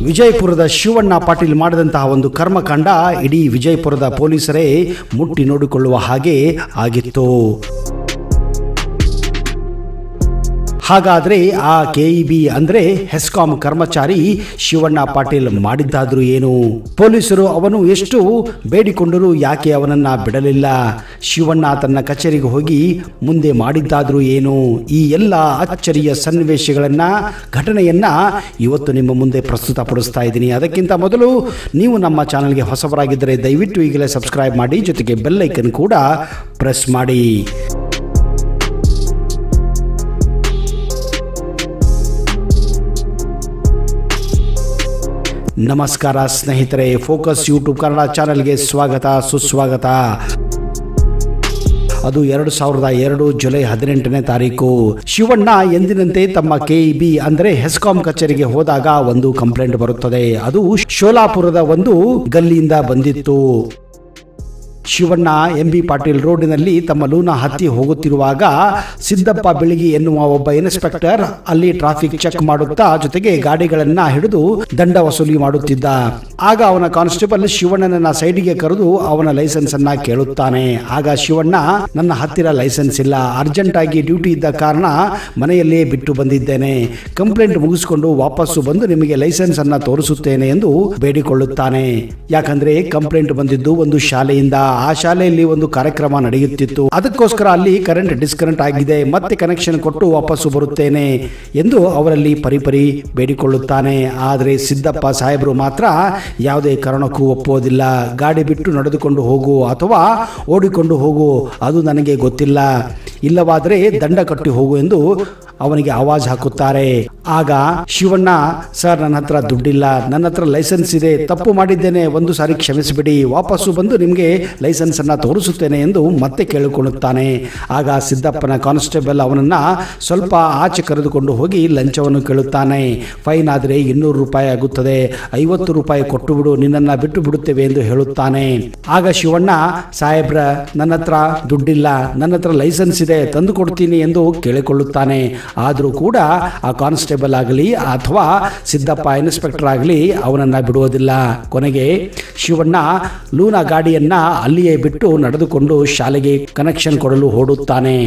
ವಿಜಯಪುರದ ಶಿವಣ್ಣ ಪಾಟೀಲ್ ಮಾಡಿದಂತಹ ಒಂದು ಕರ್ಮಕಾಂಡ ಇಡೀ ವಿಜಯಪುರದ ಪೊಲೀಸರೇ ಮುಟ್ಟಿ ನೋಡಿಕೊಳ್ಳುವ ಹಾಗೆ ಆಗಿತ್ತು ಹಾಗಾದ್ರೆ ಆ ಕೆಇಬಿ ಅಂದ್ರೆ ಹೆಸ್ಕಾಂ ಕರ್ಮಚಾರಿ ಶಿವಣ್ಣ ಪಾಟೀಲ್ ಮಾಡಿದ್ದಾದ್ರೂ ಏನು ಪೊಲೀಸರು ಅವನು ಎಷ್ಟು ಬೇಡಿಕೊಂಡರೂ ಯಾಕೆ ಅವನನ್ನ ಬಿಡಲಿಲ್ಲ ಶಿವಣ್ಣ ತನ್ನ ಕಚೇರಿಗೆ ಹೋಗಿ ಮುಂದೆ ಮಾಡಿದ್ದಾದ್ರೂ ಏನು ಈ ಎಲ್ಲ ಅಚ್ಚರಿಯ ಸನ್ನಿವೇಶಗಳನ್ನ ಘಟನೆಯನ್ನ ಇವತ್ತು ನಿಮ್ಮ ಮುಂದೆ ಪ್ರಸ್ತುತಪಡಿಸ್ತಾ ಇದ್ದೀನಿ ಅದಕ್ಕಿಂತ ಮೊದಲು ನೀವು ನಮ್ಮ ಚಾನಲ್ಗೆ ಹೊಸಬರಾಗಿದ್ದರೆ ದಯವಿಟ್ಟು ಈಗಲೇ ಸಬ್ಸ್ಕ್ರೈಬ್ ಮಾಡಿ ಜೊತೆಗೆ ಬೆಲ್ ಐಕನ್ ಕೂಡ ಪ್ರೆಸ್ ಮಾಡಿ ನಮಸ್ಕಾರ ಸ್ನೇಹಿತರೆ ಫೋಕಸ್ ಯೂಟ್ಯೂಬ್ ಕನ್ನಡ ಚಾನೆಲ್ಗೆ ಸ್ವಾಗತ ಸುಸ್ವಾಗತ ಅದು ಎರಡು ಸಾವಿರದ ಎರಡು ಜುಲೈ ಹದಿನೆಂಟನೇ ತಾರೀಕು ಶಿವಣ್ಣ ಎಂದಿನಂತೆ ತಮ್ಮ ಕೆಇಬಿ ಅಂದ್ರೆ ಹೆಸ್ಕಾಂ ಕಚೇರಿಗೆ ಹೋದಾಗ ಒಂದು ಕಂಪ್ಲೇಂಟ್ ಬರುತ್ತದೆ ಅದು ಶೋಲಾಪುರದ ಒಂದು ಗಲ್ಲಿಯಿಂದ ಬಂದಿತ್ತು ಶಿವಣ್ಣ ಎಂ ಬಿ ಪಾಟೀಲ್ ರೋಡಿನಲ್ಲಿ ತಮ್ಮ ಲೂನ ಹತ್ತಿ ಹೋಗುತ್ತಿರುವಾಗ ಸಿದ್ದಪ್ಪ ಬೆಳಗಿ ಎನ್ನುವ ಒಬ್ಬ ಇನ್ಸ್ಪೆಕ್ಟರ್ ಅಲ್ಲಿ ಟ್ರಾಫಿಕ್ ಚೆಕ್ ಮಾಡುತ್ತಾ ಜೊತೆಗೆ ಗಾಡಿಗಳನ್ನ ಹಿಡಿದು ದಂಡ ವಸೂಲಿ ಮಾಡುತ್ತಿದ್ದ ಆಗ ಅವನ ಕಾನ್ಸ್ಟೇಬಲ್ ಶಿವಣ್ಣನನ್ನ ಸೈಡಿಗೆ ಕರೆದು ಅವನ ಲೈಸೆನ್ಸ್ ಅನ್ನ ಕೇಳುತ್ತಾನೆ ಆಗ ಶಿವಣ್ಣ ನನ್ನ ಹತ್ತಿರ ಲೈಸೆನ್ಸ್ ಇಲ್ಲ ಅರ್ಜೆಂಟ್ ಆಗಿ ಡ್ಯೂಟಿ ಇದ್ದ ಕಾರಣ ಮನೆಯಲ್ಲೇ ಬಿಟ್ಟು ಬಂದಿದ್ದೇನೆ ಕಂಪ್ಲೇಂಟ್ ಮುಗಿಸಿಕೊಂಡು ವಾಪಸ್ಸು ಬಂದು ನಿಮಗೆ ಲೈಸೆನ್ಸ್ ಅನ್ನ ತೋರಿಸುತ್ತೇನೆ ಎಂದು ಬೇಡಿಕೊಳ್ಳುತ್ತಾನೆ ಯಾಕಂದ್ರೆ ಕಂಪ್ಲೇಂಟ್ ಬಂದಿದ್ದು ಒಂದು ಶಾಲೆಯಿಂದ ಆ ಶಾಲೆಯಲ್ಲಿ ಒಂದು ಕಾರ್ಯಕ್ರಮ ನಡೆಯುತ್ತಿತ್ತು ಅದಕ್ಕೋಸ್ಕರ ಅಲ್ಲಿ ಕರೆಂಟ್ ಡಿಸ್ಕನೆಕ್ಟ್ ಆಗಿದೆ ಮತ್ತೆ ಕನೆಕ್ಷನ್ ಕೊಟ್ಟು ವಾಪಸ್ಸು ಬರುತ್ತೇನೆ ಎಂದು ಅವರಲ್ಲಿ ಪರಿಪರಿ ಬೇಡಿಕೊಳ್ಳುತ್ತಾನೆ ಆದರೆ ಸಿದ್ದಪ್ಪ ಸಾಹೇಬರು ಮಾತ್ರ ಯಾವುದೇ ಕಾರಣಕ್ಕೂ ಒಪ್ಪುವುದಿಲ್ಲ ಗಾಡಿ ಬಿಟ್ಟು ನಡೆದುಕೊಂಡು ಹೋಗು ಅಥವಾ ಓಡಿಕೊಂಡು ಹೋಗು ಅದು ನನಗೆ ಗೊತ್ತಿಲ್ಲ ಇಲ್ಲವಾದರೆ ದಂಡ ಕಟ್ಟಿ ಹೋಗು ಎಂದು ಅವನಿಗೆ ಆವಾಜ್ ಹಾಕುತ್ತಾರೆ ಆಗ ಶಿವಣ್ಣ ಸರ್ ನನ್ನ ಹತ್ರ ದುಡ್ಡಿಲ್ಲ ನನ್ನ ಹತ್ರ ಲೈಸೆನ್ಸ್ ಇದೆ ತಪ್ಪು ಮಾಡಿದ್ದೇನೆ ಒಂದು ಸಾರಿ ಕ್ಷಮಿಸಿಬಿಡಿ ವಾಪಸ್ಸು ಬಂದು ನಿಮಗೆ ಲೈಸೆನ್ಸ್ ಅನ್ನ ತೋರಿಸುತ್ತೇನೆ ಎಂದು ಮತ್ತೆ ಕೇಳಿಕೊಳ್ಳುತ್ತಾನೆ ಆಗ ಸಿದ್ದಪ್ಪನ ಕಾನ್ಸ್ಟೇಬಲ್ ಅವನನ್ನ ಸ್ವಲ್ಪ ಆಚೆ ಕರೆದುಕೊಂಡು ಹೋಗಿ ಲಂಚವನ್ನು ಕೇಳುತ್ತಾನೆ ಫೈನ್ ಆದರೆ ಇನ್ನೂರು ರೂಪಾಯಿ ಆಗುತ್ತದೆ ಐವತ್ತು ರೂಪಾಯಿ ಕೊಟ್ಟು ಬಿಡು ನಿನ್ನನ್ನ ಬಿಟ್ಟು ಬಿಡುತ್ತೇವೆ ಎಂದು ಹೇಳುತ್ತಾನೆ ಆಗ ಶಿವಣ್ಣ ಸಾಹೇಬ್ರ ನನ್ನ ಹತ್ರ ದುಡ್ಡಿಲ್ಲ ನನ್ನ ಹತ್ರ ಲೈಸೆನ್ಸ್ ಇದೆ ತಂದು ಕೊಡ್ತೀನಿ ಎಂದು ಕೇಳಿಕೊಳ್ಳುತ್ತಾನೆ ಆದರೂ ಕೂಡ ಆ ಕಾನ್ಸ್ಟೇಬಲ್ ಆಗಲಿ ಅಥವಾ ಸಿದ್ದಪ್ಪ ಇನ್ಸ್ಪೆಕ್ಟರ್ ಆಗಲಿ ಅವನನ್ನ ಬಿಡುವುದಿಲ್ಲ ಕೊನೆಗೆ ಶಿವಣ್ಣ ಲೂನಾ ಗಾಡಿಯನ್ನ ಅಲ್ಲಿಯೇ ಬಿಟ್ಟು ನಡೆದುಕೊಂಡು ಶಾಲೆಗೆ ಕನೆಕ್ಷನ್ ಕೊಡಲು ಓಡುತ್ತಾನೆ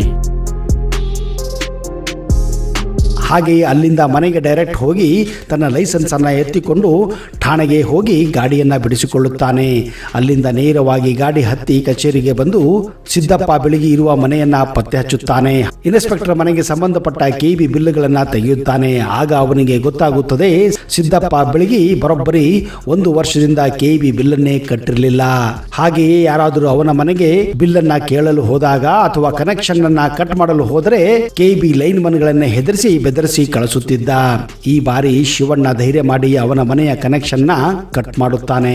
ಹಾಗೆಯೇ ಅಲ್ಲಿಂದ ಮನೆಗೆ ಡೈರೆಕ್ಟ್ ಹೋಗಿ ತನ್ನ ಲೈಸೆನ್ಸ್ ಅನ್ನ ಎತ್ತಿಕೊಂಡು ಠಾಣೆಗೆ ಹೋಗಿ ಗಾಡಿಯನ್ನ ಬಿಡಿಸಿಕೊಳ್ಳುತ್ತಾನೆ ಅಲ್ಲಿಂದ ನೇರವಾಗಿ ಗಾಡಿ ಹತ್ತಿ ಕಚೇರಿಗೆ ಬಂದು ಸಿದ್ದಪ್ಪ ಬೆಳಗಿ ಇರುವ ಮನೆಯನ್ನ ಪತ್ತೆ ಹಚ್ಚುತ್ತಾನೆ ಇನ್ಸ್ಪೆಕ್ಟರ್ ಮನೆಗೆ ಸಂಬಂಧಪಟ್ಟ ಕೆಬಿ ಬಿಲ್ಗಳನ್ನ ತೆಗೆಯುತ್ತಾನೆ ಆಗ ಅವನಿಗೆ ಗೊತ್ತಾಗುತ್ತದೆ ಸಿದ್ದಪ್ಪ ಬೆಳಗಿ ಬರೋಬ್ಬರಿ ಒಂದು ವರ್ಷದಿಂದ ಕೆಬಿ ಬಿಲ್ಲನ್ನೇ ಕಟ್ಟಿರಲಿಲ್ಲ ಹಾಗೆಯೇ ಯಾರಾದರೂ ಅವನ ಮನೆಗೆ ಬಿಲ್ಲನ್ನ ಕೇಳಲು ಹೋದಾಗ ಅಥವಾ ಕನೆಕ್ಷನ್ ಅನ್ನ ಕಟ್ ಮಾಡಲು ಹೋದರೆ ಕೆಬಿ ಲೈನ್ ಮನ್ಗಳನ್ನ ಹೆದರಿಸಿ ಬೆದರಿಸಿ ಕಳಿಸುತ್ತಿದ್ದ ಈ ಬಾರಿ ಶಿವಣ್ಣ ಧೈರ್ಯ ಮಾಡಿ ಅವನ ಮನೆಯ ಕನೆಕ್ಷನ್ ನ ಕಟ್ ಮಾಡುತ್ತಾನೆ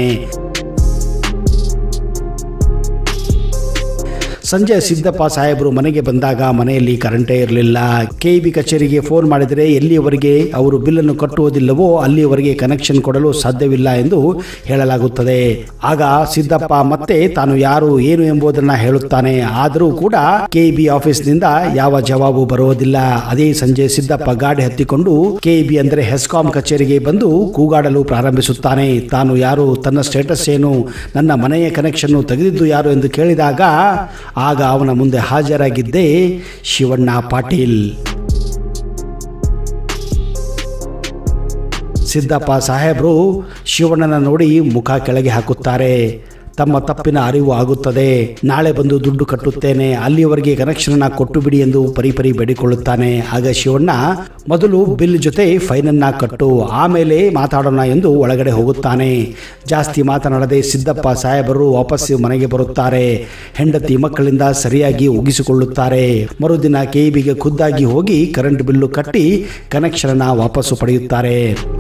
ಸಂಜೆ ಸಿದ್ದಪ್ಪ ಸಾಹೇಬರು ಮನೆಗೆ ಬಂದಾಗ ಮನೆಯಲ್ಲಿ ಕರೆಂಟೇ ಇರಲಿಲ್ಲ ಕೆಇಬಿ ಕಚೇರಿಗೆ ಫೋನ್ ಮಾಡಿದರೆ ಎಲ್ಲಿಯವರೆಗೆ ಅವರು ಬಿಲ್ಲನ್ನು ಕಟ್ಟುವುದಿಲ್ಲವೋ ಅಲ್ಲಿಯವರೆಗೆ ಕನೆಕ್ಷನ್ ಕೊಡಲು ಸಾಧ್ಯವಿಲ್ಲ ಎಂದು ಹೇಳಲಾಗುತ್ತದೆ ಆಗ ಸಿದ್ದಪ್ಪ ಮತ್ತೆ ತಾನು ಯಾರು ಏನು ಎಂಬುದನ್ನ ಹೇಳುತ್ತಾನೆ ಆದರೂ ಕೂಡ ಕೆಇಬಿ ಆಫೀಸ್ನಿಂದ ಯಾವ ಜವಾಬು ಬರುವುದಿಲ್ಲ ಅದೇ ಸಂಜೆ ಸಿದ್ದಪ್ಪ ಗಾಡಿ ಹತ್ತಿಕೊಂಡು ಕೆಇಬಿ ಅಂದರೆ ಹೆಸ್ಕಾಂ ಕಚೇರಿಗೆ ಬಂದು ಕೂಗಾಡಲು ಪ್ರಾರಂಭಿಸುತ್ತಾನೆ ತಾನು ಯಾರು ತನ್ನ ಸ್ಟೇಟಸ್ ಏನು ನನ್ನ ಮನೆಯ ಕನೆಕ್ಷನ್ ತೆಗೆದಿದ್ದು ಯಾರು ಎಂದು ಕೇಳಿದಾಗ ಆಗ ಅವನ ಮುಂದೆ ಹಾಜರಾಗಿದ್ದೇ ಶಿವಣ್ಣ ಪಾಟೀಲ್ ಸಿದ್ದಪ್ಪ ಸಾಹೇಬರು ಶಿವಣ್ಣನ ನೋಡಿ ಮುಖ ಕೆಳಗೆ ಹಾಕುತ್ತಾರೆ ತಮ್ಮ ತಪ್ಪಿನ ಅರಿವು ಆಗುತ್ತದೆ ನಾಳೆ ಬಂದು ದುಡ್ಡು ಕಟ್ಟುತ್ತೇನೆ ಅಲ್ಲಿಯವರೆಗೆ ಕನೆಕ್ಷನ್ ಕೊಟ್ಟು ಬಿಡಿ ಎಂದು ಪರಿಪರಿ ಬೇಡಿಕೊಳ್ಳುತ್ತಾನೆ ಆಗ ಶಿವಣ್ಣ ಮೊದಲು ಬಿಲ್ ಜೊತೆ ಫೈನ್ ಅನ್ನ ಕಟ್ಟು ಆಮೇಲೆ ಮಾತಾಡೋಣ ಎಂದು ಒಳಗಡೆ ಹೋಗುತ್ತಾನೆ ಜಾಸ್ತಿ ಮಾತನಾಡದೆ ಸಿದ್ದಪ್ಪ ಸಾಹೇಬರು ವಾಪಸ್ಸು ಮನೆಗೆ ಬರುತ್ತಾರೆ ಹೆಂಡತಿ ಮಕ್ಕಳಿಂದ ಸರಿಯಾಗಿ ಉಗಿಸಿಕೊಳ್ಳುತ್ತಾರೆ ಮರುದಿನ ಕೆಇಬಿಗೆ ಖುದ್ದಾಗಿ ಹೋಗಿ ಕರೆಂಟ್ ಬಿಲ್ಲು ಕಟ್ಟಿ ಕನೆಕ್ಷನ್ ವಾಪಸ್ಸು ಪಡೆಯುತ್ತಾರೆ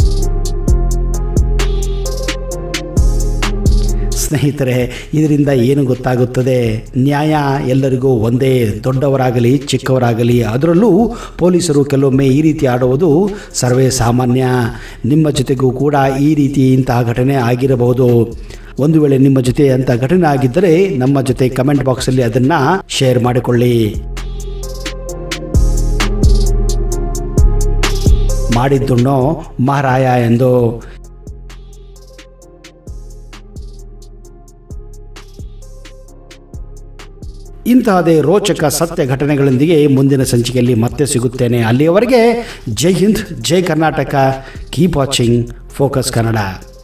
ಸ್ನೇಹಿತರೆ ಇದರಿಂದ ಏನು ಗೊತ್ತಾಗುತ್ತದೆ ನ್ಯಾಯ ಎಲ್ಲರಿಗೂ ಒಂದೇ ದೊಡ್ಡವರಾಗಲಿ ಚಿಕ್ಕವರಾಗಲಿ ಅದರಲ್ಲೂ ಪೊಲೀಸರು ಕೆಲವೊಮ್ಮೆ ಈ ರೀತಿ ಆಡುವುದು ಸರ್ವೇ ಸಾಮಾನ್ಯ ನಿಮ್ಮ ಜೊತೆಗೂ ಕೂಡ ಈ ರೀತಿ ಇಂತಹ ಘಟನೆ ಆಗಿರಬಹುದು ಒಂದು ವೇಳೆ ನಿಮ್ಮ ಜೊತೆ ಅಂತ ಘಟನೆ ಆಗಿದ್ದರೆ ನಮ್ಮ ಜೊತೆ ಕಮೆಂಟ್ ಬಾಕ್ಸಲ್ಲಿ ಅದನ್ನು ಶೇರ್ ಮಾಡಿಕೊಳ್ಳಿ ಮಾಡಿದ್ದುಣ್ಣೋ ಮಹಾರಾಯ ಎಂದು ಇಂತಹದೇ ರೋಚಕ ಸತ್ಯ ಘಟನೆಗಳೊಂದಿಗೆ ಮುಂದಿನ ಸಂಚಿಕೆಯಲ್ಲಿ ಮತ್ತೆ ಸಿಗುತ್ತೇನೆ ಅಲ್ಲಿಯವರೆಗೆ ಜೈ ಹಿಂದ್ ಜೈ Karnataka keep watching focus Kannada